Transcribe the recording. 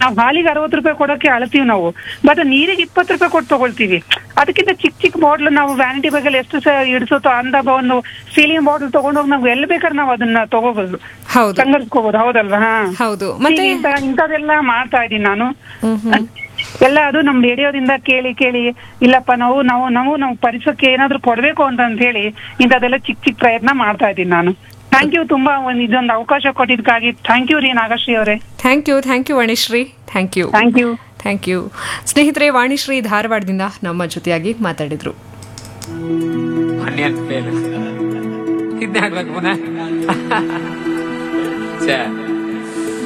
ನಾವು ಹಾಲಿಗೆ ಅರವತ್ತು ರೂಪಾಯಿ ಕೊಡೋಕೆ ಅಳ್ತೀವಿ ನಾವು ಬಟ್ ನೀರಿಗೆ ಇಪ್ಪತ್ತು ರೂಪಾಯಿ ಕೊಟ್ಟು ತಗೊಳ್ತೀವಿ ಅದಕ್ಕಿಂತ ಚಿಕ್ಕ ಚಿಕ್ಕ ಬಾಟ್ಲ್ ನಾವು ವ್ಯಾನಿಟಿ ಬಗ್ಗೆ ಎಷ್ಟು ಸಹ ಇಡಿಸುತ್ತೋ ಅಂದಾಗ ಒಂದು ಸೀಲಿಂಗ್ ಬಾಟ್ಲ್ ತಗೊಂಡೋಗಿ ನಾವು ಎಲ್ಲಿ ಬೇಕಾದ್ರೆ ನಾವು ಅದನ್ನ ತಗೋಬಹುದು ಹೌದು ಸಂಗ್ರಹಿಸ್ಕೋಬಹುದು ಹೌದಲ್ವಾ ಹಾ ಹೌದು ಮತ್ತೆ ಈಗ ಇಂಥ- ಇಂಥದೆಲ್ಲ ಮಾಡ್ತಾ ಇದ್ದೀನಿ ನಾನು ಹ್ಮ್ ಹ್ಮ್ ಎಲ್ಲ ಅದು ನಮ್ ರೇಡಿಯೋದಿಂದ ಕೇಳಿ ಕೇಳಿ ಇಲ್ಲಪ್ಪ ನಾವು ನಾವು ನಾವು ನಾವು ಪರಿಸರಕ್ಕೆ ಏನಾದ್ರು ಕೊಡ್ಬೇಕು ಅಂತ ಅಂತ ಹೇಳಿ ಇಂಥದೆಲ್ಲ ಚಿಕ್ಕ ಚಿಕ್ಕ ಪ್ರಯತ್ನ ಮಾಡ್ತಾ ಇದ್ದೀನಿ ನಾನು ಥ್ಯಾಂಕ್ ಯು ತುಂಬಾ ಒಂದ್ ಇದೊಂದು ಅವಕಾಶ ಕೊಟ್ಟಿದ್ದಕ್ಕಾಗಿ ಥ್ಯಾಂಕ್ ಯು ರೀ ನಾಗಶ್ರೀ ಅವರೇ thank you thank you Vanishree thank you thank you thank you ಸ್ನೇಹಿತರೆ ವಾಣಿಶ್ರೀ ಧಾರವಾಡದಿಂದ ನಮ್ಮ ಜೊತೆಯಾಗಿ ಮಾತಾಡಿದ್ರು ಆನಿಯನ್ ಫೇಲ್ ಇದನ್ನ ಹಾಕ್ಬೇಕು ಪುನಃ ಛೇ